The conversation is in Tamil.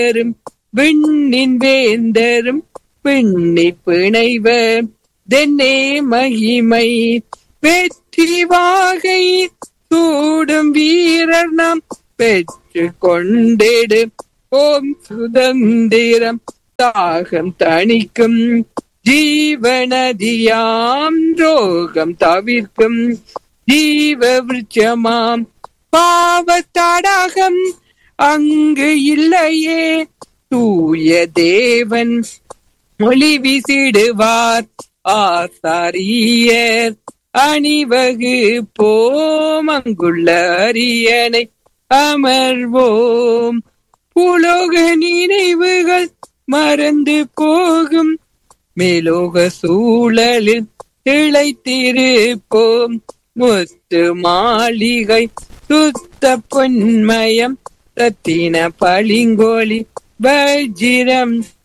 வேந்தரும் விண்ணின் வேந்தரும் பின்னி பிணைவர் தென்னே மகிமை வெற்றி வாகை சூடும் வீரர் நாம் பெற்று கொண்டிடு ஓம் சுதந்திரம் தாகம் தணிக்கும் ஜீவநதியாம் ரோகம் தவிர்க்கும் ஜீவ விருட்சமாம் பாவத்தடாகம் அங்கு இல்லையே தூய தேவன் ஒளி வீசிடுவார் ஆசாரியர் அணிவகு போம் அங்குள்ள அரியணை அமர்வோம் புலோக நினைவுகள் மறந்து போகும் மேலோக சூழலில் திளைத்திருப்போம் முத்து மாளிகை சுத்த பொன்மயம் ரத்தின பளிங்கோலி வஜிரம்